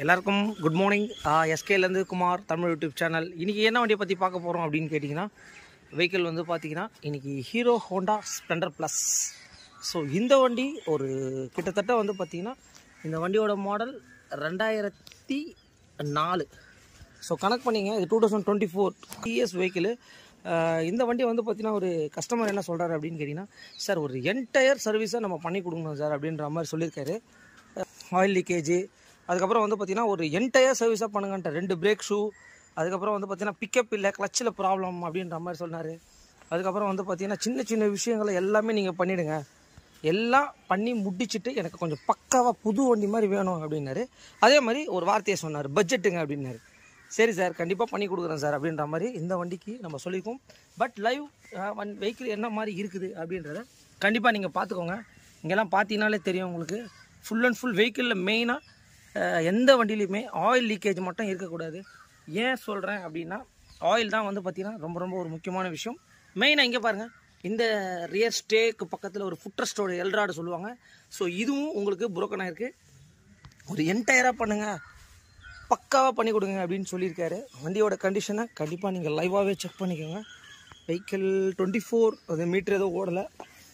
எல்லாருக்கும் good morning எஸ்கேலேருந்து Kumar Tamil YouTube channel இன்றைக்கி என்ன வண்டியை பற்றி பார்க்க போகிறோம் அப்படின்னு கேட்டிங்கன்னா வெஹிக்கிள் வந்து பார்த்தீங்கன்னா இன்றைக்கி Hero Honda Splendor plus so இந்த வண்டி ஒரு கிட்டத்தட்ட வந்து பார்த்திங்கன்னா இந்த வண்டியோட மாடல் ரெண்டாயிரத்தி நாலு ஸோ கனெக்ட் பண்ணிங்க இது two thousand twenty four ES vehicle இந்த வண்டி வந்து பார்த்தீங்கன்னா ஒரு கஸ்டமர் என்ன சொல்கிறாரு அப்படின்னு கேட்டிங்கன்னா சார் ஒரு என்டையர் சர்வீஸை நம்ம பண்ணி கொடுக்கணும் சார் அப்படின்ற மாதிரி சொல்லியிருக்காரு ஆயில் லீக்கேஜு அதுக்கப்புறம் வந்து பார்த்தீங்கன்னா ஒரு என்டையர் சர்வீஸாக பண்ணுங்கன்ட்ட ரெண்டு பிரேக் ஷூ அதுக்கப்புறம் வந்து பார்த்தீங்கன்னா பிக்கப் இல்லை கிளச்சில் ப்ராப்ளம் அப்படின்ற மாதிரி சொன்னார் அதுக்கப்புறம் வந்து பார்த்தீங்கன்னா சின்ன சின்ன விஷயங்களை எல்லாமே நீங்கள் பண்ணிவிடுங்க எல்லாம் பண்ணி முடிச்சிட்டு எனக்கு கொஞ்சம் பக்காவாக புது வண்டி மாதிரி வேணும் அப்படின்னாரு அதே மாதிரி ஒரு வார்த்தையை சொன்னார் பட்ஜெட்டுங்க அப்படின்னாரு சரி சார் கண்டிப்பாக பண்ணி கொடுக்குறேன் சார் அப்படின்ற மாதிரி இந்த வண்டிக்கு நம்ம சொல்லியிருக்கோம் பட் லைவ் வன் வெஹிக்கிள் என்ன மாதிரி இருக்குது அப்படின்றத கண்டிப்பாக நீங்கள் பார்த்துக்கோங்க இங்கெல்லாம் பார்த்தீங்கனாலே தெரியும் உங்களுக்கு ஃபுல் அண்ட் ஃபுல் வெஹிக்கிளில் மெயினாக எந்த வண்டியிலையுமே ஆயில் லீக்கேஜ் மட்டும் இருக்கக்கூடாது ஏன் சொல்கிறேன் அப்படின்னா ஆயில் தான் வந்து பார்த்திங்கன்னா ரொம்ப ரொம்ப ஒரு முக்கியமான விஷயம் மெயினாக இங்கே பாருங்கள் இந்த ரியர் ஸ்டேக்கு பக்கத்தில் ஒரு ஃபுட்ரஸ்டோட எல்ராடு சொல்லுவாங்க ஸோ இதுவும் உங்களுக்கு புரோக்கன் ஆயிருக்கு ஒரு என்டையராக பண்ணுங்கள் பக்காவாக பண்ணி கொடுங்க அப்படின்னு சொல்லியிருக்காரு வண்டியோட கண்டிஷனை கண்டிப்பாக நீங்கள் லைவாகவே செக் பண்ணிக்கோங்க வெஹிக்கிள் டுவெண்ட்டி ஃபோர் அது மீட்ரு ஏதோ ஓடலை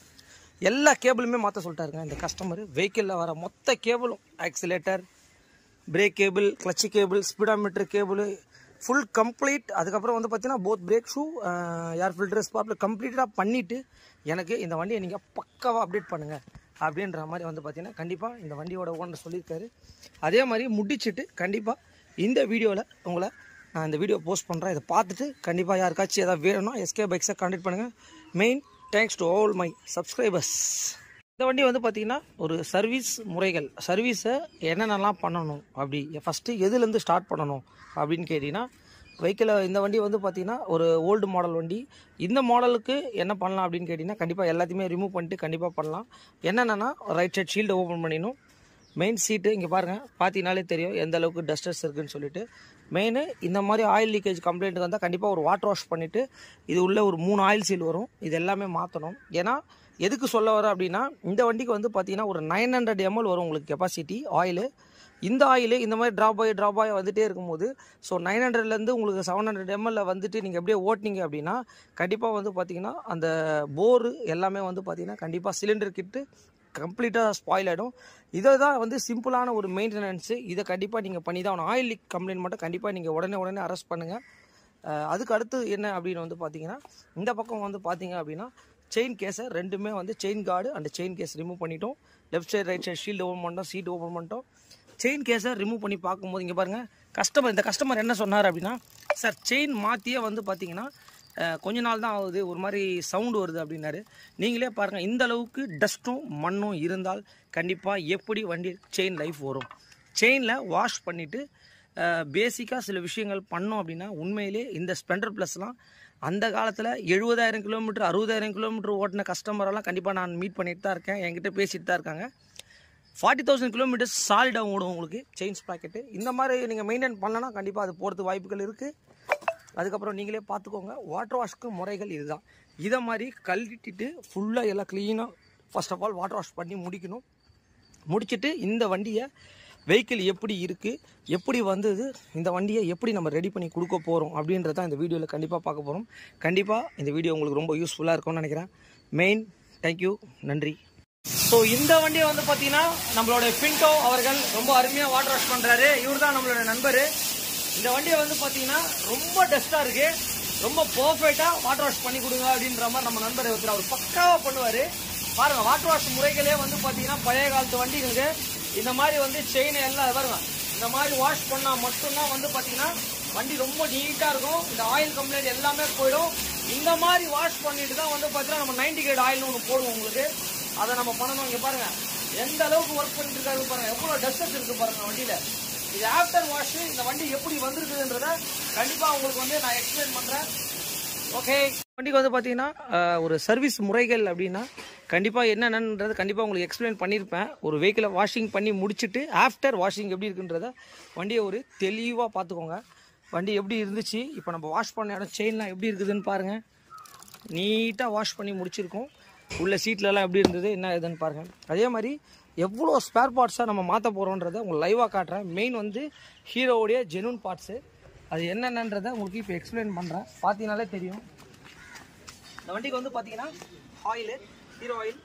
எல்லா கேபிளுமே மாற்ற சொல்லிட்டாருங்க இந்த கஸ்டமர் வெஹிக்கிளில் வர மொத்த கேபிளும் accelerator brake cable clutch cable speedometer cable full complete அதுக்கப்புறம் வந்து பார்த்தீங்கன்னா both brake shoe air filter ஸ்பாட்டில் கம்ப்ளீட்டாக பண்ணிவிட்டு எனக்கு இந்த வண்டியை நீங்கள் பக்காவாக அப்டேட் பண்ணுங்கள் அப்படின்ற மாதிரி வந்து பார்த்தீங்கன்னா கண்டிப்பாக இந்த வண்டியோட ஓனர் சொல்லியிருக்காரு அதே மாதிரி முடிச்சிட்டு கண்டிப்பாக இந்த வீடியோவில் உங்களை நான் இந்த வீடியோ போஸ்ட் பண்ணுறேன் இதை பார்த்துட்டு கண்டிப்பாக யாருக்காச்சும் எதாவது வேணும்னா எஸ்கே பைக்ஸை கான்டாக்ட் பண்ணுங்கள் main thanks to all my subscribers இந்த வண்டி வந்து பார்த்திங்கன்னா ஒரு சர்வீஸ் முறைகள் சர்வீஸை என்னென்னலாம் பண்ணணும் அப்படி ஃபஸ்ட்டு எதுலேருந்து ஸ்டார்ட் பண்ணணும் அப்படின்னு கேட்டிங்கன்னா வெஹிக்கிளை இந்த வண்டி வந்து பார்த்திங்கன்னா ஒரு ஓல்டு மாடல் வண்டி இந்த மாடலுக்கு என்ன பண்ணலாம் அப்படின்னு கேட்டிங்கன்னா கண்டிப்பாக எல்லாத்தையுமே ரிமூவ் பண்ணிட்டு கண்டிப்பாக பண்ணலாம் என்னென்னா ரைட் சைட் ஷீல்டை ஓப்பன் பண்ணிடணும் மெயின் சீட்டு இங்கே பாருங்கள் பார்த்தீங்கனாலே தெரியும் எந்த அளவுக்கு டஸ்டர்ஸ் இருக்குன்னு சொல்லிட்டு மெயின் இந்த மாதிரி ஆயில் லீக்கேஜ் கம்ப்ளைண்ட் வந்தால் கண்டிப்பாக ஒரு வாட்டர் வாஷ் பண்ணிவிட்டு இது உள்ள ஒரு மூணு ஆயில் சீல் வரும் இது எல்லாமே மாற்றணும் ஏன்னா எதுக்கு சொல்ல வர அப்படின்னா இந்த வண்டிக்கு வந்து பார்த்தீங்கன்னா ஒரு நைன் ஹண்ட்ரட் எம்எல் வரும் உங்களுக்கு கெப்பாசிட்டி ஆயிலு இந்த ஆயில் இந்த மாதிரி ட்ராப் ஆகி ட்ராப் ஆகி வந்துட்டே இருக்கும்போது ஸோ நைன் ஹண்ட்ரட்லேருந்து உங்களுக்கு செவன் ஹண்ட்ரட் எம்எல்ல வந்துட்டு நீங்கள் அப்படியே ஓட்டினீங்க அப்படின்னா கண்டிப்பாக வந்து பார்த்தீங்கன்னா அந்த போரு எல்லாமே வந்து பார்த்தீங்கன்னா கண்டிப்பாக சிலிண்டர் கிட்டு கம்ப்ளீட்டாக ஸ்பாயில் ஆகிடும் இதை தான் வந்து சிம்பிளான ஒரு மெயின்டெனன்ஸு இதை கண்டிப்பாக நீங்கள் பண்ணி தான் ஆயில் லீக் கம்ப்ளைண்ட் மட்டும் கண்டிப்பாக நீங்கள் உடனே உடனே அரெஸ்ட் பண்ணுங்கள் அதுக்கு அடுத்து என்ன அப்படின்னு வந்து பார்த்தீங்கன்னா இந்த பக்கம் வந்து பார்த்தீங்க அப்படின்னா செயின் கேஸை ரெண்டுமே வந்து chain guard and chain case remove பண்ணிட்டோம் left side right side shield open பண்ணிட்டோம் சீட் ஓப்பன் பண்ணிட்டோம் செயின் கேஸை ரிமூவ் பண்ணி பார்க்கும்போது இங்கே பாருங்கள் கஸ்டமர் இந்த கஸ்டமர் என்ன சொன்னார் அப்படின்னா சார் செயின் மாற்றியே வந்து பார்த்தீங்கன்னா கொஞ்ச நாள் தான் ஆகுது ஒரு மாதிரி சவுண்டு வருது அப்படின்னாரு நீங்களே பாருங்கள் இந்த அளவுக்கு டஸ்ட்டும் மண்ணும் இருந்தால் கண்டிப்பாக எப்படி வண்டி செயின் லைஃப் வரும் செயினில் வாஷ் பண்ணிவிட்டு பேசிக்காக சில விஷயங்கள் பண்ணோம் அப்படின்னா உண்மையிலே இந்த ஸ்பெண்டர் ப்ளஸ்லாம் அந்த காலத்தில் எழுபதாயிரம் கிலோமீட்டர் அறுபதாயிரம் கிலோமீட்டர் ஓட்டின கஸ்டமரெல்லாம் கண்டிப்பாக நான் மீட் பண்ணிட்டு தான் இருக்கேன் என்கிட்ட பேசிட்டு தான் இருக்காங்க ஃபார்ட்டி தௌசண்ட் கிலோமீட்டர்ஸ் சாலிடாக ஓடும் உங்களுக்கு செயின்ஸ் ப்ராக்கெட்டு இந்த மாதிரி நீங்கள் மெயின்டைன் பண்ணலன்னா கண்டிப்பாக அது போகிறதுக்கு வாய்ப்புகள் இருக்குது அதுக்கப்புறம் நீங்களே பார்த்துக்கோங்க வாட்டர் வாஷ்க்கு முறைகள் இதுதான் இதை மாதிரி கழட்டிட்டு ஃபுல்லாக எல்லாம் க்ளீனாக first of all water wash பண்ணி முடிக்கணும் முடிச்சுட்டு இந்த வண்டியை வெஹிக்கிள் எப்படி இருக்குது எப்படி வந்தது இந்த வண்டியை எப்படி நம்ம ரெடி பண்ணி கொடுக்க போகிறோம் அப்படின்றத இந்த வீடியோவில் கண்டிப்பாக பார்க்க போகிறோம் கண்டிப்பாக இந்த வீடியோ உங்களுக்கு ரொம்ப யூஸ்ஃபுல்லாக இருக்கும்னு நினைக்கிறேன் மெயின் தேங்க்யூ நன்றி ஸோ இந்த வண்டியை வந்து பார்த்தீங்கன்னா நம்மளோட பின்டோ அவர்கள் ரொம்ப அருமையாக வாட்டர் வாஷ் பண்ணுறாரு இவர் தான் நம்மளோட நண்பர் இந்த வண்டியை வந்து பார்த்தீங்கன்னா ரொம்ப டஸ்ட்டாக இருக்கு ரொம்ப பர்ஃபெக்டாக வாட்டர் வாஷ் பண்ணி கொடுங்க அப்படின்ற மாதிரி நம்ம நண்பர் ஒருத்தர் அவர் பக்காவாக பண்ணுவார் பாருங்க வாட்டர் வாஷ் முறைகளே வந்து பார்த்தீங்கன்னா பழைய காலத்து வண்டிகளுக்கு இந்த மாதிரி வந்து செயினை எல்லாம் பாருங்க இந்த மாதிரி வாஷ் பண்ணால் மட்டும்தான் வந்து பார்த்தீங்கன்னா வண்டி ரொம்ப நீட்டாக இருக்கும் இந்த ஆயில் கம்ப்ளைண்ட் எல்லாமே போயிடும் இந்த மாதிரி வாஷ் பண்ணிட்டு தான் வந்து பார்த்தீங்கன்னா நம்ம நைன்டி கிரேட் ஆயில்னு ஒன்று போடுவோம் உங்களுக்கு அதை நம்ம பண்ணணும் இங்கே பாருங்க எந்த அளவுக்கு ஒர்க் பண்ணிட்டு இருக்காரு பாருங்க எவ்வளோ டஸ்டஸ் இருக்கு பாருங்க வண்டியில் இது ஆஃப்டர் வாஷ் இந்த வண்டி எப்படி வந்திருக்குதுன்றத கண்டிப்பாக உங்களுக்கு வந்து நான் எக்ஸ்பிளைன் பண்ணுறேன் ஓகே வண்டிக்கு வந்து பார்த்தீங்கன்னா ஒரு சர்வீஸ் முறைகள் அப்படின்னா கண்டிப்பாக என்னென்னன்றது கண்டிப்பாக உங்களுக்கு எக்ஸ்பிளைன் பண்ணியிருப்பேன் ஒரு வெஹிக்கிளை வாஷிங் பண்ணி முடிச்சுட்டு ஆஃப்டர் வாஷிங் எப்படி இருக்குன்றத வண்டியை ஒரு தெளிவாக பார்த்துக்கோங்க வண்டி எப்படி இருந்துச்சு இப்போ நம்ம வாஷ் பண்ண இடம் செயின்லாம் எப்படி இருக்குதுன்னு பாருங்கள் நீட்டாக வாஷ் பண்ணி முடிச்சிருக்கோம் உள்ள சீட்லலாம் எப்படி இருந்தது என்ன இதுன்னு பாருங்கள் அதே மாதிரி எவ்வளோ ஸ்பேர் பார்ட்ஸை நம்ம மாற்ற போகிறோன்றதை உங்களுக்கு லைவாக காட்டுறேன் மெயின் வந்து ஹீரோவுடைய ஜெனூன் பார்ட்ஸு அது என்னென்னன்றதை உங்களுக்கு இப்போ எக்ஸ்பிளைன் பண்ணுறேன் பார்த்தீங்கனாலே தெரியும் இந்த வண்டிக்கு வந்து பார்த்தீங்கன்னா ஆயிலு ஹீரோ ஆயில்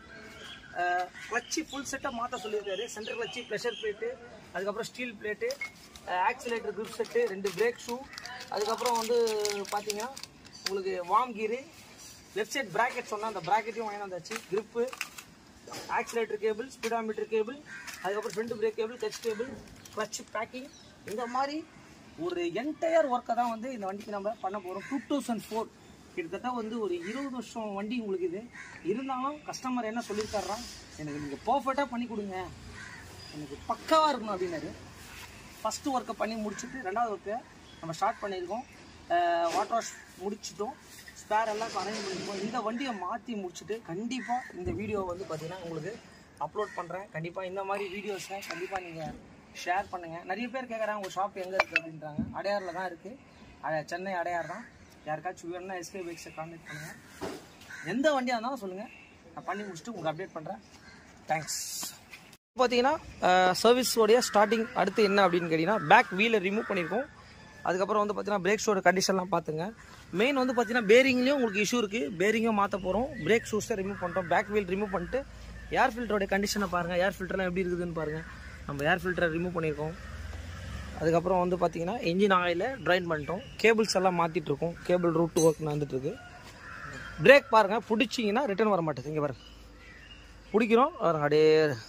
கிளச்சி ஃபுல் செட்டாக மாற்ற சொல்லியிருக்காரு சென்டர் கிளச்சி ப்ரெஷர் பிளேட்டு அதுக்கப்புறம் steel plate accelerator grip set ரெண்டு பிரேக் ஷூ அதுக்கப்புறம் வந்து பார்த்தீங்கன்னா உங்களுக்கு worm gear left side bracket சொன்னால் அந்த ப்ராக்கெட்டையும் வாங்கி வந்தாச்சு grip accelerator cable speedometer cable அதுக்கப்புறம் front brake cable clutch cable clutch packing இந்த மாதிரி ஒரு என்டையர் ஒர்க்கை தான் வந்து இந்த வண்டிக்கு நம்ம பண்ண போகிறோம் டூ தௌசண்ட் ஃபோர் கிட்டத்தட்ட வந்து ஒரு இருபது வருஷம் வண்டி உங்களுக்கு இது இருந்தாலும் கஸ்டமர் என்ன சொல்லியிருக்காரா எனக்கு நீங்கள் பர்ஃபெக்டாக பண்ணி கொடுங்க எனக்கு பக்காவாக இருக்கணும் அப்படின்னாரு ஃபஸ்ட்டு ஒர்க்கை பண்ணி முடிச்சுட்டு ரெண்டாவது ஒர்க்கை நம்ம ஸ்டார்ட் பண்ணியிருக்கோம் வாட்டர் வாஷ் முடிச்சிட்டோம் ஸ்பேர் எல்லாம் அரேஞ்ச் பண்ணியிருக்கோம் இந்த வண்டியை மாற்றி முடிச்சுட்டு கண்டிப்பாக இந்த வீடியோ வந்து பார்த்தீங்கன்னா உங்களுக்கு அப்லோட் பண்ணுறேன் கண்டிப்பாக இந்த மாதிரி வீடியோஸை கண்டிப்பாக நீங்கள் ஷேர் பண்ணுங்கள் நிறைய பேர் கேட்குறாங்க உங்கள் ஷாப் எங்கே இருக்குது அப்படின்றாங்க அடையாரில் தான் இருக்குது சென்னை அடையார் தான் யாருக்காச்சும் வேணும்னா எஸ்கே பைக்ஸை கான்டாக்ட் பண்ணுங்கள் எந்த வண்டியாக இருந்தாலும் சொல்லுங்கள் நான் பண்ணி முடிச்சுட்டு உங்களுக்கு அப்டேட் பண்ணுறேன் தேங்க்ஸ் பார்த்தீங்கன்னா சர்வீஸோடைய ஸ்டார்டிங் அடுத்து என்ன அப்படின்னு கேட்டிங்கன்னா பேக் வீலை ரிமூவ் பண்ணியிருக்கோம் அதுக்கப்புறம் வந்து பார்த்தீங்கன்னா பிரேக் ஷூட கண்டிஷன்லாம் பார்த்துங்க மெயின் வந்து பார்த்தீங்கன்னா பேரிங்லேயும் உங்களுக்கு இஷ்யூ இருக்குது பேரிங்கும் மாற்ற போகிறோம் பிரேக் ஷூஸை ரிமூவ் பண்ணிட்டோம் பேக் வீல் ரிமூவ் பண்ணிட்டு ஏர் ஃபில்டரோட கண்டிஷனை பாருங்கள் ஏர் ஃபில்டர்லாம் எப்படி இருக்குதுன்னு பாருங்கள் நம்ம ஏர் ஃபில்டரை ரிமூவ் பண்ணியிருக்கோம் அதுக்கப்புறம் வந்து பார்த்தீங்கன்னா இன்ஜின் ஆயிலை ட்ரைன் பண்ணிட்டோம் கேபிள்ஸ் எல்லாம் மாற்றிட்டு இருக்கோம் கேபிள் ரூட் ஒர்க் நடந்துட்டு இருக்கு பிரேக் பாருங்கள் பிடிச்சிங்கன்னா ரிட்டர்ன் வர மாட்டேது இங்கே பாருங்க பிடிக்கிறோம் பாருங்க அப்படியே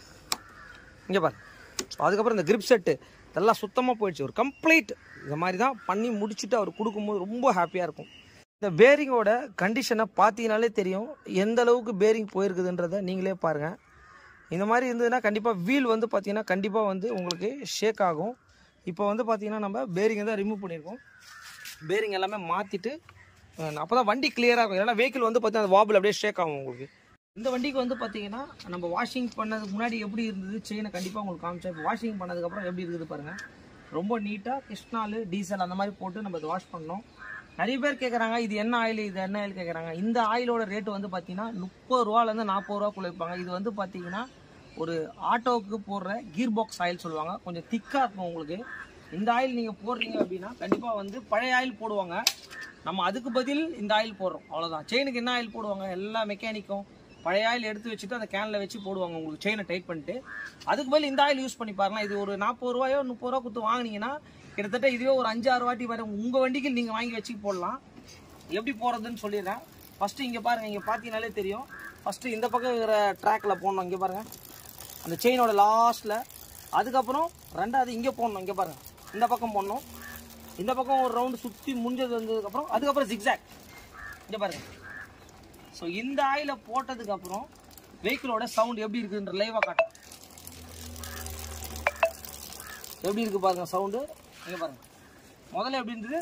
இங்கே பாருங்க ஸோ அதுக்கப்புறம் இந்த கிரிப் செட்டு இதெல்லாம் சுத்தமாக போயிடுச்சு ஒரு கம்ப்ளீட் இந்த மாதிரி தான் பண்ணி முடிச்சுட்டு அவர் கொடுக்கும்போது ரொம்ப ஹாப்பியாக இருக்கும் இந்த பேரிங்கோட கண்டிஷனை பார்த்தீங்கனாலே தெரியும் எந்த அளவுக்கு பேரிங் போயிருக்குதுன்றதை நீங்களே பாருங்கள் இந்த மாதிரி இருந்ததுன்னா கண்டிப்பாக வீல் வந்து பார்த்தீங்கன்னா கண்டிப்பாக வந்து உங்களுக்கு ஷேக் ஆகும் இப்போ வந்து பார்த்தீங்கன்னா நம்ம பேரிங்கை தான் ரிமூவ் பண்ணியிருக்கோம் பேரிங் எல்லாமே மாற்றிட்டு அப்போ தான் வண்டி கிளியராக இருக்கும் ஏன்னா வெஹிக்கிள் வந்து பார்த்தீங்கன்னா அந்த வாபிள் அப்படியே ஷேக் ஆகும் உங்களுக்கு இந்த வண்டிக்கு வந்து பார்த்தீங்கன்னா நம்ம வாஷிங் பண்ணதுக்கு முன்னாடி எப்படி இருந்தது செயினை கண்டிப்பாக உங்களுக்கு காமிச்சேன் இப்போ வாஷிங் பண்ணதுக்கப்புறம் எப்படி இருக்குது பாருங்கள் ரொம்ப நீட்டாக கிருஷ்ணால் டீசல் அந்த மாதிரி போட்டு நம்ம இதை வாஷ் பண்ணோம் நிறைய பேர் கேட்குறாங்க இது என்ன ஆயில் இது என்ன ஆயில் கேட்குறாங்க இந்த ஆயிலோட ரேட்டு வந்து பார்த்தீங்கன்னா முப்பது ரூபாலேருந்து நாற்பது ரூபாக்குள்ள விற்பாங்க இது வந்து பார்த்தீங்கன்னா ஒரு ஆட்டோவுக்கு போடுற கீர் பாக்ஸ் ஆயில் சொல்லுவாங்க கொஞ்சம் திக்காக இருக்கும் உங்களுக்கு இந்த ஆயில் நீங்கள் போடுறீங்க அப்படின்னா கண்டிப்பாக வந்து பழைய ஆயில் போடுவாங்க நம்ம அதுக்கு பதில் இந்த ஆயில் போடுறோம் அவ்வளோதான் செயினுக்கு என்ன ஆயில் போடுவாங்க எல்லா மெக்கானிக்கும் பழைய ஆயில் எடுத்து வச்சுட்டு அந்த கேனில் வச்சு போடுவாங்க உங்களுக்கு செயினை டைட் பண்ணிட்டு அதுக்கு பதில் இந்த ஆயில் யூஸ் பண்ணி பாருங்க இது ஒரு நாற்பது ரூபாயோ முப்பது ரூபா கொடுத்து வாங்குனீங்கன்னா கிட்டத்தட்ட இதுவே ஒரு அஞ்சு ஆறு வாட்டி வரும் உங்கள் வண்டிக்கு நீங்கள் வாங்கி வச்சு போடலாம் எப்படி போகிறதுன்னு சொல்லிடுறேன் ஃபஸ்ட்டு இங்கே பாருங்கள் இங்கே பார்த்தீங்கனாலே தெரியும் ஃபஸ்ட்டு இந்த பக்கம் இருக்கிற ட்ராக்கில் போடணும் இங்கே பாருங்கள் அந்த செயினோட லாஸ்ட்டில் அதுக்கப்புறம் ரெண்டாவது இங்கே போடணும் இங்கே பாருங்கள் இந்த பக்கம் போடணும் இந்த பக்கம் ஒரு ரவுண்டு சுற்றி முடிஞ்சது வந்ததுக்கப்புறம் அதுக்கப்புறம் ஜிக்ஸாக் இங்கே பாருங்கள் ஸோ இந்த ஆயில போட்டதுக்கப்புறம் வெஹிக்கிளோட சவுண்ட் எப்படி இருக்குன்ற லைவாக காட்டும் எப்படி இருக்கு பாருங்க சவுண்டு இங்கே பாருங்க முதல்ல எப்படி இருந்தது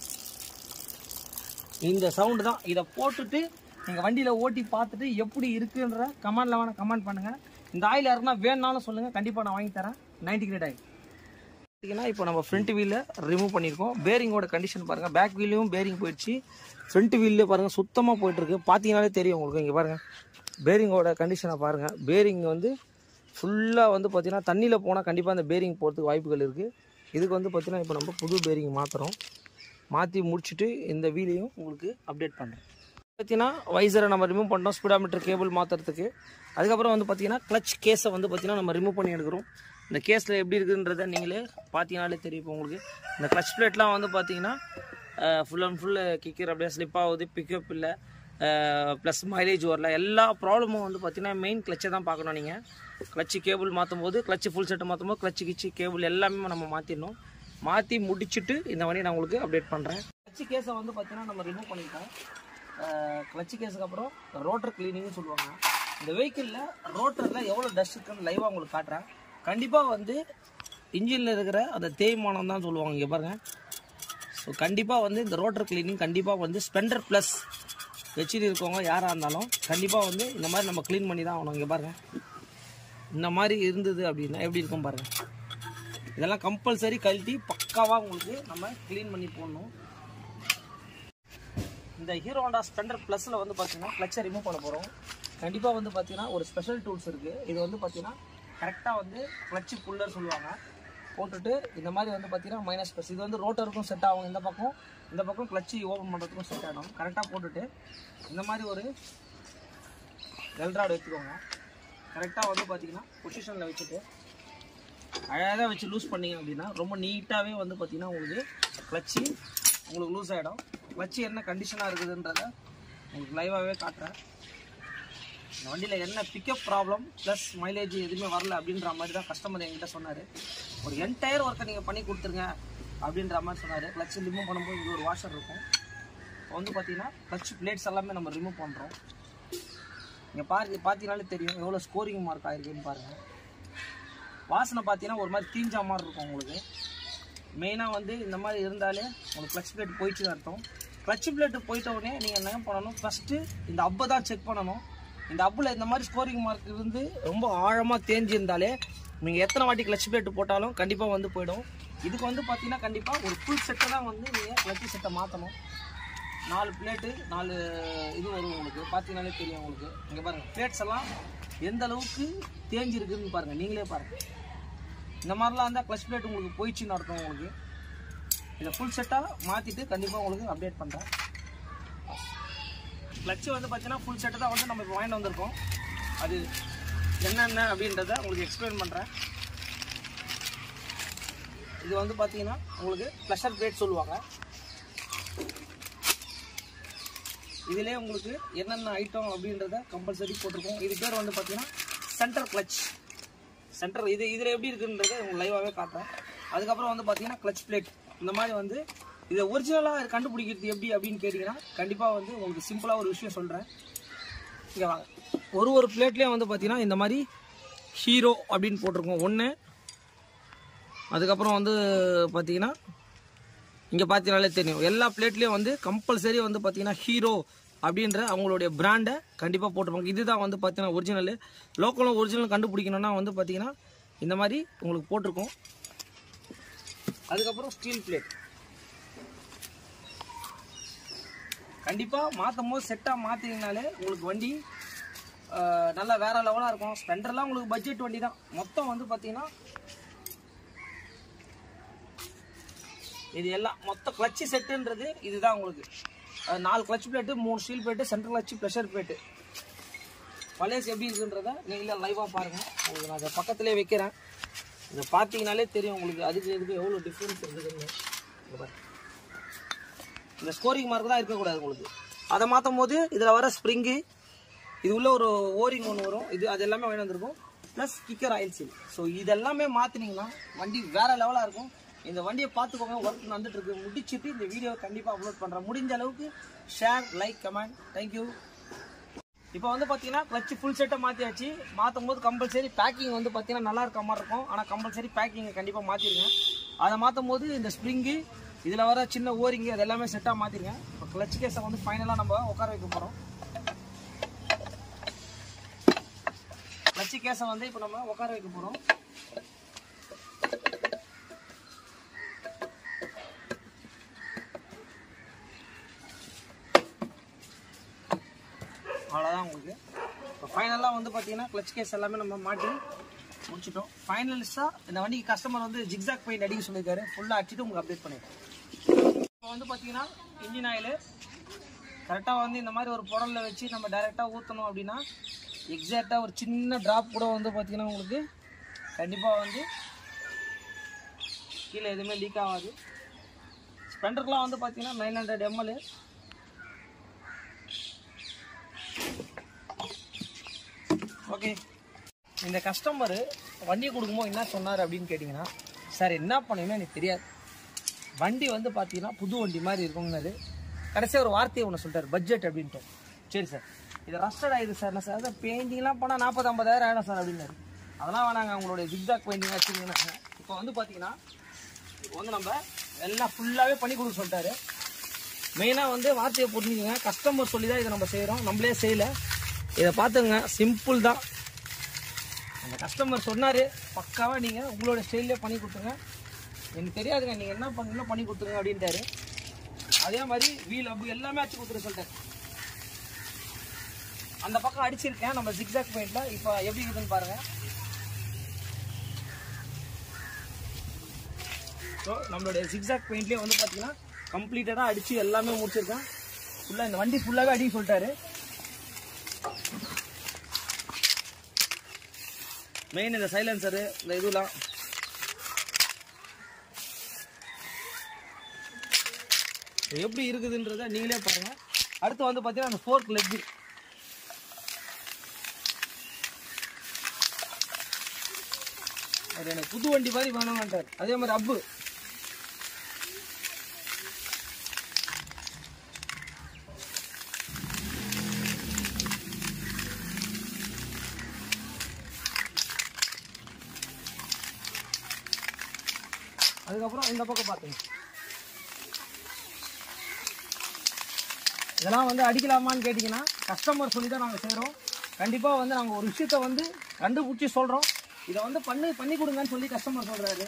இந்த சவுண்டு தான் இதை போட்டுட்டு நீங்கள் வண்டியில் ஓட்டி பார்த்துட்டு எப்படி இருக்குன்ற கமெண்டில் வேணால் கமெண்ட் பண்ணுங்கள் இந்த ஆயில் யாருக்குன்னா வேணுனாலும் சொல்லுங்கள் கண்டிப்பாக நான் வாங்கி தரேன் நைன்டி கிரேட் ஆயில் பார்த்தீங்கன்னா இப்போ நம்ம ஃப்ரண்ட் வீலை ரிமூவ் பண்ணியிருக்கோம் பேரிங்கோட கண்டிஷன் பாருங்கள் பேக் வீலையும் பேரிங் போயிடுச்சு ஃப்ரண்ட் வீல்லே பாருங்கள் சுத்தமாக போயிட்டுருக்கு பார்த்தீங்கனாலே தெரியும் உங்களுக்கு இங்கே பாருங்கள் பேரிங்கோட கண்டிஷனை பாருங்கள் பேரிங் வந்து ஃபுல்லாக வந்து பார்த்தீங்கன்னா தண்ணியில் போனால் கண்டிப்பாக அந்த பேரிங் போகிறதுக்கு வாய்ப்புகள் இருக்குது இதுக்கு வந்து பார்த்தீங்கன்னா இப்போ நம்ம புது பேரிங் மாற்றுறோம் மாற்றி முடிச்சுட்டு இந்த வீலையும் உங்களுக்கு அப்டேட் பண்ணுறேன் பார்த்தீங்கன்னா வைசரை நம்ம ரிமூவ் பண்ணோம் ஸ்பீடாமீட்டர் கேபிள் மாற்றுறதுக்கு அதுக்கப்புறம் வந்து பார்த்தீங்கன்னா கிளச் கேஸை வந்து பார்த்தீங்கன்னா நம்ம ரிமூவ் பண்ணி எடுக்கிறோம் இந்த கேஸில் எப்படி இருக்குன்றதை நீங்களே பார்த்தீங்கனாலே தெரியும் இப்போ உங்களுக்கு இந்த கிளச் பிளேட்லாம் வந்து பார்த்தீங்கன்னா ஃபுல் அண்ட் ஃபுல் கிக்கர் அப்படியே ஸ்லிப் ஆகுது பிக்கப் இல்லை ப்ளஸ் மைலேஜ் வரல எல்லா ப்ராப்ளமும் வந்து பார்த்தீங்கன்னா மெயின் கிளச்சை தான் பார்க்கணும் நீங்கள் கிளச்சு கேபிள் மாற்றும் போது கிளச்சு ஃபுல் செட்டு மாற்றும் போது கிளச்சு கிச்சு கேபிள் எல்லாமே நம்ம மாற்றிடணும் மாற்றி முடிச்சுட்டு இந்த வண்டியை நான் உங்களுக்கு அப்டேட் பண்ணுறேன் கிளச்சு கேஸை வந்து பார்த்தீங்கன்னா நம்ம ரிமூவ் பண்ணிட்டோம் கிளச்சு கேஸுக்கு அப்புறம் ரோட்டர் கிளீனிங்னு சொல்லுவாங்க இந்த வெஹிக்கிளில் ரோட்டரில் எவ்வளோ டஸ்ட் இருக்குன்னு லைவாக உங்களுக்கு காட்டுறேன் கண்டிப்பாக வந்து இன்ஜினில் இருக்கிற அந்த தேய்மானம் தான் சொல்லுவாங்க இங்கே பாருங்கள் ஸோ கண்டிப்பாக வந்து இந்த ரோட்டர் கிளீனிங் கண்டிப்பாக வந்து ஸ்பெண்டர் ப்ளஸ் வச்சுட்டு இருக்கவங்க யாராக இருந்தாலும் கண்டிப்பாக வந்து இந்த மாதிரி நம்ம க்ளீன் பண்ணி தான் ஆகணும் இங்கே பாருங்கள் இந்த மாதிரி இருந்தது அப்படின்னா எப்படி இருக்கும் பாருங்கள் இதெல்லாம் கம்பல்சரி கழட்டி பக்காவாக உங்களுக்கு நம்ம க்ளீன் பண்ணி போடணும் இந்த ஹீரோ ஹோண்டா ஸ்பெண்டர் ப்ளஸில் வந்து பார்த்தீங்கன்னா கிளச்சை ரிமூவ் பண்ண போகிறோம் கண்டிப்பாக வந்து பார்த்தீங்கன்னா ஒரு ஸ்பெஷல் டூல்ஸ் இருக்குது இது வந்து பார்த்தீங்கன்னா கரெக்டாக வந்து கிளச்சு புல்லர் சொல்லுவாங்க போட்டுட்டு இந்த மாதிரி வந்து பார்த்தீங்கன்னா மைனஸ் ப்ளஸ் இது வந்து ரோட்டருக்கும் செட் ஆகும் இந்த பக்கம் இந்த பக்கம் கிளச்சு ஓப்பன் பண்ணுறதுக்கும் செட் ஆகும் கரெக்டாக போட்டுட்டு இந்த மாதிரி ஒரு வெல்ராட் வச்சுக்கோங்க கரெக்டாக வந்து பார்த்தீங்கன்னா பொசிஷனில் வச்சுட்டு அழகாக வச்சு லூஸ் பண்ணீங்க அப்படின்னா ரொம்ப நீட்டாகவே வந்து பார்த்தீங்கன்னா உங்களுக்கு கிளச்சு உங்களுக்கு லூஸ் ஆகிடும் கிளச்சு என்ன கண்டிஷனாக இருக்குதுன்றத உங்களுக்கு லைவாகவே காட்டுறேன் இந்த வண்டியில் என்ன பிக்கப் ப்ராப்ளம் ப்ளஸ் மைலேஜ் எதுவுமே வரல அப்படின்ற மாதிரி தான் கஸ்டமர் என்கிட்ட சொன்னார் ஒரு என்டையர் ஒர்க்கை நீங்கள் பண்ணி கொடுத்துருங்க அப்படின்ற மாதிரி சொன்னார் கிளச் ரிமூவ் பண்ணும்போது இங்கே ஒரு வாஷர் இருக்கும் இப்போ வந்து பார்த்தீங்கன்னா கிளச் பிளேட்ஸ் எல்லாமே நம்ம ரிமூவ் பண்ணுறோம் நீங்கள் பாரு பார்த்தீங்கனாலே தெரியும் எவ்வளோ ஸ்கோரிங் மார்க் ஆயிருக்குன்னு பாருங்கள் வாசனை பார்த்தீங்கன்னா ஒரு மாதிரி தீஞ்சா மாதிரி இருக்கும் உங்களுக்கு மெயினாக வந்து இந்த மாதிரி இருந்தாலே உங்களுக்கு கிளச் பிளேட் போயிடுச்சுன்னு அர்த்தம் கிளச் பிளேட்டு போயிட்ட உடனே நீங்கள் என்ன பண்ணணும் ஃபஸ்ட்டு இந்த அப்பை தான் செக் பண்ணணும் இந்த அப்பில் இந்த மாதிரி ஸ்கோரிங் மார்க் இருந்து ரொம்ப ஆழமாக தேஞ்சிருந்தாலே நீங்கள் எத்தனை வாட்டி கிளச் பிளேட் போட்டாலும் கண்டிப்பாக வந்து போயிடும் இதுக்கு வந்து பார்த்தீங்கன்னா கண்டிப்பாக ஒரு ஃபுல் செட்டை தான் வந்து நீங்கள் கிளச் செட்டை மாற்றணும் நாலு பிளேட்டு நாலு இது வரும் உங்களுக்கு பார்த்தீங்கனாலே தெரியும் உங்களுக்கு இங்கே பாருங்கள் பிளேட்ஸ் எல்லாம் எந்த அளவுக்கு தேஞ்சிருக்குன்னு பாருங்கள் நீங்களே பாருங்கள் இந்த மாதிரிலாம் இருந்தால் க்ளச் பிளேட் உங்களுக்கு போயிடுச்சுன்னு அர்த்தம் உங்களுக்கு இதை ஃபுல் செட்டாக மாற்றிட்டு கண்டிப்பாக உங்களுக்கு அப்டேட் பண்ணுறேன் கிளச்சு வந்து பார்த்தீங்கன்னா ஃபுல் செட்டை தான் வந்து நம்ம இப்போ வாங்கிட்டு வந்திருக்கோம் அது என்னென்ன அப்படின்றத உங்களுக்கு எக்ஸ்பிளைன் பண்ணுறேன் இது வந்து பார்த்தீங்கன்னா உங்களுக்கு ப்ளஷர் பிளேட் சொல்லுவாங்க இதிலே உங்களுக்கு என்னென்ன ஐட்டம் அப்படின்றத கம்பல்சரி போட்டிருக்கோம் இது பேர் வந்து பார்த்தீங்கன்னா சென்டர் கிளச் சென்டர் இது இதில் எப்படி இருக்குன்றத உங்களுக்கு லைவாகவே காட்டுறேன் அதுக்கப்புறம் வந்து பார்த்தீங்கன்னா கிளச் பிளேட் இந்த மாதிரி வந்து இதை ஒரிஜினலாக கண்டுபிடிக்கிறது எப்படி அப்படின்னு கேட்டிங்கன்னா கண்டிப்பாக வந்து உங்களுக்கு சிம்பிளாக ஒரு விஷயம் சொல்கிறேன் இங்கே வாங்க ஒரு ஒரு பிளேட்லேயும் வந்து பார்த்தீங்கன்னா இந்த மாதிரி ஹீரோ அப்படின்னு போட்டிருக்கோம் ஒன்று அதுக்கப்புறம் வந்து பார்த்தீங்கன்னா இங்கே பார்த்தீங்கனாலே தெரியும் எல்லா பிளேட்லேயும் வந்து கம்பல்சரி வந்து பார்த்தீங்கன்னா ஹீரோ அப்படின்ற அவங்களுடைய பிராண்டை கண்டிப்பாக போட்டிருப்பாங்க இதுதான் வந்து பார்த்தீங்கன்னா ஒரிஜினல் லோக்கலும் ஒரிஜினல் கண்டுபிடிக்கணும்னா வந்து பார்த்தீங்கன்னா இந்த மாதிரி உங்களுக்கு போட்டிருக்கோம் அதுக்கப்புறம் ஸ்டீல் பிளேட் கண்டிப்பாக மாற்றும் போது செட்டாக மாற்றிங்கனாலே உங்களுக்கு வண்டி ஆஹ், நல்லா வேற லெவலாக இருக்கும் ஸ்பெண்டர்லாம் உங்களுக்கு பட்ஜெட் வண்டி தான் மொத்தம் வந்து பார்த்தீங்கன்னா இது எல்லாம் மொத்த கிளச்சு செட்டுன்றது இதுதான் உங்களுக்கு அஹ் நாலு கிளச் பிளேட்டு மூணு steel plate central clutch pressure plate பழையஸ் எப்படி இருக்குன்றத நீங்களே லைவாக பாருங்கள் உங்களுக்கு நான் அதை பக்கத்துலேயே வைக்கிறேன் இதை பார்த்தீங்கனாலே தெரியும் உங்களுக்கு அதுக்கு இதுக்கு எவ்வளோ டிஃப்ரென்ஸ் இருக்குதுன்னு இங்க பாருங்க. இந்த ஸ்கோரிங் மார்க் தான் இருக்கக்கூடாது உங்களுக்கு அதை மாற்றும் போது இதில் வர ஸ்ப்ரிங்கு இது உள்ள ஒரு ஓரிங் ஒன்று வரும் இது அது எல்லாமே வாங்கி வந்திருக்கும் plus kicker oil seal so இதெல்லாமே மாற்றினீங்கன்னா வண்டி வேற லெவலாக இருக்கும் இந்த வண்டியை பார்த்துக்கோங்க ஒர்க் நடந்துட்டு இருக்கு முடிச்சிட்டு இந்த வீடியோ கண்டிப்பாக அப்லோட் பண்ணுறேன் முடிஞ்ச அளவுக்கு ஷேர் லைக் கமெண்ட் தேங்க்யூ இப்போ வந்து பார்த்தீங்கன்னா கிளச்சு ஃபுல் செட்டை மாற்றியாச்சு மாற்றும் போது கம்பல்சரி பேக்கிங் வந்து பார்த்தீங்கன்னா நல்லா இருக்க மாதிரி இருக்கும் ஆனால் கம்பல்சரி பேக்கிங்கை கண்டிப்பாக மாற்றிருங்க அதை மாற்றும் போது இந்த ஸ்ப்ரிங்கு இதில் வர சின்ன ஓரிங்கு அது எல்லாமே செட்டாக மாற்றிருங்க இப்போ கிளச் கேஸை வந்து ஃபைனலாக நம்ம உட்கார வைக்க போகிறோம் கிளச்சு கேஸை வந்து இப்போ நம்ம உட்கார வைக்க போகிறோம் அவ்வளோதான் உங்களுக்கு இப்போ ஃபைனலாக வந்து பார்த்தீங்கன்னா கிளச் கேஸ் எல்லாமே நம்ம மாட்டி முடிச்சிட்டோம் ஃபைனலிஸ்ட்டாக இந்த வண்டிக்கு கஸ்டமர் வந்து ஜிக்ஸாக் பெயிண்ட் அடிக்க சொல்லியிருக்காரு ஃபுல்லாக அடிச்சுட்டு உங்களுக்கு அப்டேட் பண்ணிடுறேன் இப்போ வந்து பார்த்தீங்கன்னா இன்ஜின் ஆயில் கரெக்டாக வந்து இந்த மாதிரி ஒரு புடலில் வச்சு நம்ம டைரெக்டாக ஊற்றணும் அப்படின்னா எக்ஸாக்டாக ஒரு சின்ன ட்ராப் கூட வந்து பார்த்தீங்கன்னா உங்களுக்கு கண்டிப்பாக வந்து கீழே எதுவுமே லீக் ஆகாது ஸ்பெண்டர்லாம் வந்து பார்த்தீங்கன்னா நைன் ஹண்ட்ரட் எம்எல் ஓகே இந்த கஸ்டமரு வண்டி கொடுக்கும்போது என்ன சொன்னார் அப்படின்னு கேட்டிங்கன்னா சார் என்ன பண்ணுவீங்கன்னு எனக்கு தெரியாது வண்டி வந்து பார்த்தீங்கன்னா புது வண்டி மாதிரி இருக்கும்னாரு கடைசியாக ஒரு வார்த்தையை ஒன்று சொல்லிட்டார் பட்ஜெட் அப்படின்ட்டு சரி சார் இது ரஸ்டட் ஆயிடுது சார் என்ன சார் அதான் பெயிண்டிங்லாம் பண்ணால் நாற்பது ஐம்பதாயிரம் ஆகிடும் சார் அப்படின்னாரு அதெல்லாம் வேணாங்க உங்களுடைய ஜிக்ஜாக் பெயிண்டிங் வச்சுருந்தீங்கன்னா இப்போ வந்து பார்த்தீங்கன்னா இப்போ வந்து நம்ம எல்லாம் ஃபுல்லாகவே பண்ணி கொடுக்க சொல்லிட்டாரு மெயினாக வந்து வார்த்தையை புரிஞ்சுக்கங்க கஸ்டமர் சொல்லி தான் இதை நம்ம செய்கிறோம் நம்மளே செய்யலை இதை பார்த்துங்க சிம்பிள் தான் அந்த கஸ்டமர் சொன்னார் பக்காவாக நீங்கள் உங்களோட ஸ்டைல்லே பண்ணி கொடுத்துருங்க எனக்கு தெரியாதுங்க நீங்கள் என்ன பண்ணணும் பண்ணி கொடுத்துருங்க அப்படின்ட்டாரு அதே மாதிரி வீல் அப்பு எல்லாமே அடிச்சு கொடுத்துரு சொல்லிட்டாரு அந்த பக்கம் அடிச்சிருக்கேன் நம்ம ஜிக்ஸாக் பாயிண்ட்ல இப்போ எப்படி இருக்குதுன்னு பாருங்க ஸோ நம்மளுடைய ஜிக்ஸாக் பெயிண்ட்லேயே வந்து பார்த்தீங்கன்னா கம்ப்ளீட்டடாக அடித்து எல்லாமே முடிச்சிருக்கேன் ஃபுல்லாக இந்த வண்டி ஃபுல்லாகவே அடிக்க சொல்லிட்டாரு மெயின் இந்த சைலன்சரு இந்த இதெல்லாம் இது எப்படி இருக்குதுன்றத நீங்களே பாருங்க அடுத்து வந்து பார்த்தீங்கன்னா அந்த ஃபோர்க் லெக் அது எனக்கு புது வண்டி மாதிரி வேணும்ன்றார் அதே மாதிரி அப்பு அதுக்கப்புறம் இந்த பக்கம் பார்த்துங்க இதெல்லாம் வந்து அடிக்கலாமான்னு கேட்டிங்கன்னா கஸ்டமர் சொல்லி தான் நாங்கள் செய்கிறோம் கண்டிப்பாக வந்து நாங்கள் ஒரு விஷயத்த வந்து கண்டுபிடிச்சி சொல்கிறோம் இதை வந்து பண்ணி பண்ணி கொடுங்கன்னு சொல்லி கஸ்டமர் சொல்கிறாரு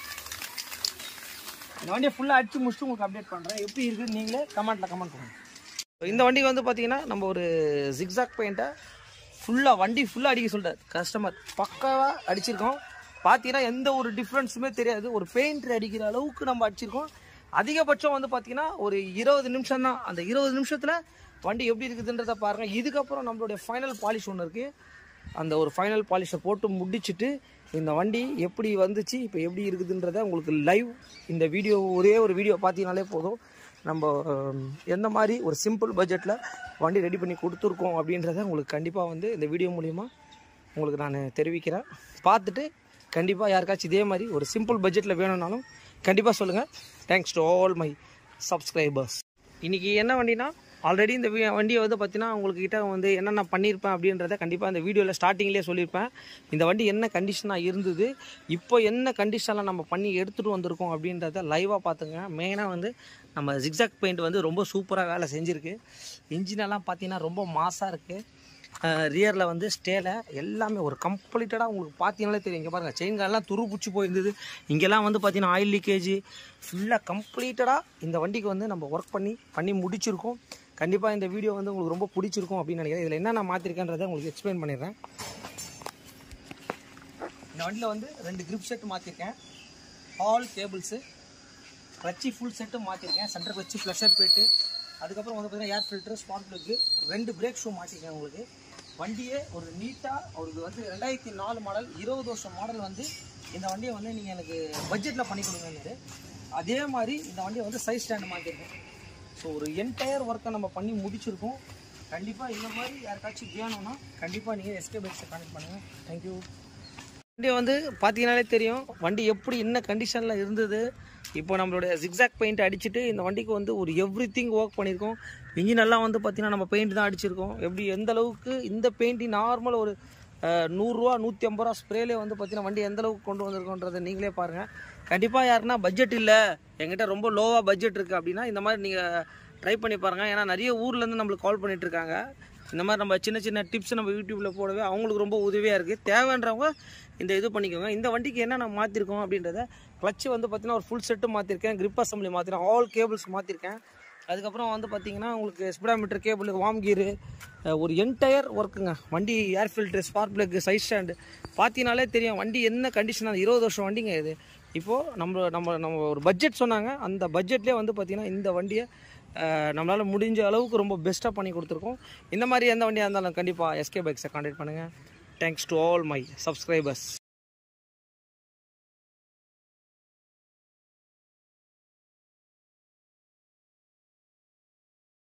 இந்த வண்டியை ஃபுல்லாக அடிச்சு முடிச்சுட்டு உங்களுக்கு அப்டேட் பண்ணுறேன் எப்படி இருக்குன்னு நீங்களே கமெண்ட்டில் கமெண்ட் பண்ணுங்கள் இந்த வண்டிக்கு வந்து பார்த்தீங்கன்னா நம்ம ஒரு ஜிக்ஸாக் பெயிண்ட்டை ஃபுல்லாக வண்டி ஃபுல்லாக அடிக்க சொல்கிறார் கஸ்டமர் பக்காவாக அடிச்சிருக்கோம் பார்த்தீங்கன்னா எந்த ஒரு டிஃப்ரென்ஸுமே தெரியாது ஒரு பெயிண்ட் அடிக்கிற அளவுக்கு நம்ம அடிச்சிருக்கோம் அதிகபட்சம் வந்து பார்த்தீங்கன்னா ஒரு இருபது நிமிஷம் தான் அந்த இருபது நிமிஷத்தில் வண்டி எப்படி இருக்குதுன்றத பாருங்கள் இதுக்கப்புறம் நம்மளுடைய ஃபைனல் பாலிஷ் ஒன்று இருக்குது அந்த ஒரு ஃபைனல் பாலிஷை போட்டு முடிச்சிட்டு இந்த வண்டி எப்படி வந்துச்சு இப்போ எப்படி இருக்குதுன்றத உங்களுக்கு லைவ் இந்த வீடியோ ஒரே ஒரு வீடியோ பார்த்தீங்கனாலே போதும் நம்ம ஹம், எந்த மாதிரி ஒரு சிம்பிள் பட்ஜெட்டில் வண்டி ரெடி பண்ணி கொடுத்துருக்கோம் அப்படின்றத உங்களுக்கு கண்டிப்பாக வந்து இந்த வீடியோ மூலிமா உங்களுக்கு நான் தெரிவிக்கிறேன் பார்த்துட்டு கண்டிப்பாக யாருக்காச்சும் இதே மாதிரி ஒரு சிம்பிள் பட்ஜெட்டில் வேணும்னாலும் கண்டிப்பாக சொல்லுங்கள் thanks to all my subscribers இன்றைக்கி என்ன வண்டினா ஆல்ரெடி இந்த வி- வண்டியை வந்து பார்த்தீங்கன்னா உங்களுக்கு கிட்ட வந்து என்னென்ன பண்ணியிருப்பேன் அப்படின்றத கண்டிப்பாக இந்த வீடியோவில் ஸ்டார்டிங்லேயே சொல்லியிருப்பேன் இந்த வண்டி என்ன கண்டிஷனாக இருந்தது இப்போ என்ன கண்டிஷனில் நம்ம பண்ணி எடுத்துகிட்டு வந்திருக்கோம் அப்படின்றத லைவாக பார்த்துங்க மெயினாக வந்து நம்ம ஜிக்ஸாக் பெயிண்ட் வந்து ரொம்ப சூப்பராக வேலை செஞ்சுருக்கு இன்ஜினெல்லாம் பார்த்தீங்கன்னா ரொம்ப மாசாக இருக்குது ரியரில் வந்து ஸ்டேல எல்லாமே ஒரு கம்ப்ளீட்டடாக உங்களுக்கு பார்த்தீங்கனாலே தெரியும் இங்கே பாருங்கள் செயின் கார்லாம் துரு பிடிச்சி போயிருந்தது இங்கெல்லாம் வந்து பார்த்தீங்கன்னா ஆயில் லீக்கேஜ் ஃபுல்லாக கம்ப்ளீட்டடாக இந்த வண்டிக்கு வந்து நம்ம ஒர்க் பண்ணி பண்ணி முடிச்சிருக்கோம் கண்டிப்பாக இந்த வீடியோ வந்து உங்களுக்கு ரொம்ப பிடிச்சிருக்கும் அப்படின்னு நினைக்கிறேன் இதில் என்ன நான் மாற்றிருக்கேன்றதை உங்களுக்கு எக்ஸ்பிளைன் பண்ணிடுறேன் இந்த வண்டியில் வந்து ரெண்டு கிரிப் செட் மாற்றிருக்கேன் ஆல் கேபிள்ஸு கிளச்சி ஃபுல் செட்டு மாற்றிருக்கேன் சென்டர் கிளச்சி ஃப்ளஷர் போயிட்டு அதுக்கப்புறம் வந்து பார்த்தீங்கன்னா ஏர் ஃபில்டர் ஸ்பாட் ப்ளக்கு ரெண்டு பிரேக் ஷூ மாற்றிருக்கேன் உங்களுக்கு வண்டியே ஒரு நீட்டாக அவருக்கு வந்து ரெண்டாயிரத்தி நாலு மாடல் இருபது வருஷம் மாடல் வந்து இந்த வண்டியை வந்து நீங்கள் எனக்கு பட்ஜெட்டில் பண்ணி கொடுங்கன்னாரு அதே மாதிரி இந்த வண்டியை வந்து சைஸ் ஸ்டாண்டு மாற்றிருக்கேன் ஸோ ஒரு என்டையர் ஒர்க்கை நம்ம பண்ணி முடிச்சிருக்கோம் கண்டிப்பாக இந்த மாதிரி யாருக்காச்சும் வேணும்னா கண்டிப்பாக நீங்கள் எஸ்கே பைக்ஸை கான்டெக்ட் பண்ணுங்கள் தேங்க்யூ வண்டி வந்து பார்த்தீங்கனாலே தெரியும் வண்டி எப்படி என்ன கண்டிஷனில் இருந்தது இப்போ நம்மளுடைய ஜிக்ஸாக் பெயிண்ட் அடிச்சுட்டு இந்த வண்டிக்கு வந்து ஒரு எவ்ரி திங் ஒர்க் பண்ணியிருக்கோம் இன்ஜின் எல்லாம் வந்து பார்த்தீங்கன்னா நம்ம பெயிண்ட் தான் அடிச்சிருக்கோம் எப்படி எந்த அளவுக்கு இந்த பெயிண்ட் நார்மல் ஒரு அஹ், நூறுரூவா நூற்றி ஐம்பது ரூபா ஸ்ப்ரேலே வந்து பார்த்தீங்கன்னா வண்டி எந்த அளவுக்கு கொண்டு வந்திருக்கோன்றதை நீங்களே பாருங்கள் கண்டிப்பாக யாருன்னா பட்ஜெட் இல்லை எங்கிட்ட ரொம்ப லோவாக பட்ஜெட் இருக்குது அப்படின்னா இந்த மாதிரி நீங்கள் ட்ரை பண்ணி பாருங்கள் ஏன்னா நிறைய ஊர்லேருந்து நம்மளுக்கு கால் பண்ணிட்டு இருக்காங்க இந்த மாதிரி நம்ம சின்ன சின்ன டிப்ஸ் நம்ம யூடியூப்பில் போடவே அவங்களுக்கு ரொம்ப உதவியாக இருக்குது தேவைன்றவங்க இந்த இது பண்ணிக்கோங்க இந்த வண்டிக்கு என்ன நான் மாற்றிருக்கோம் அப்படின்றத கிளச்சு வந்து பார்த்தீங்கன்னா ஒரு ஃபுல் செட்டு மாற்றிருக்கேன் grip அசம்பிளி மாற்றிருக்கேன் ஆல் கேபிள்ஸ் மாற்றிருக்கேன் அதுக்கப்புறம் வந்து பார்த்தீங்கன்னா உங்களுக்கு ஸ்பிடாமீட்டர் கேபிள் வாம் கீரு ஒரு என்டையர் ஒர்க்குங்க வண்டி air filter spark plug side stand பார்த்தீங்கனாலே தெரியும் வண்டி என்ன கண்டிஷன் அது இருபது வருஷம் வண்டிங்க இது இப்போது நம்ம நம்ம நம்ம ஒரு பட்ஜெட் சொன்னாங்க அந்த பட்ஜெட்லேயே வந்து பார்த்திங்கன்னா இந்த வண்டியை நம்மளால் முடிஞ்ச அளவுக்கு ரொம்ப பெஸ்ட்டாக பண்ணி கொடுத்துருக்கோம் இந்த மாதிரி எந்த வண்டியாக இருந்தாலும் கண்டிப்பாக எஸ்கே பைக்ஸை கான்டாக்ட் பண்ணுங்கள் thanks to all my subscribers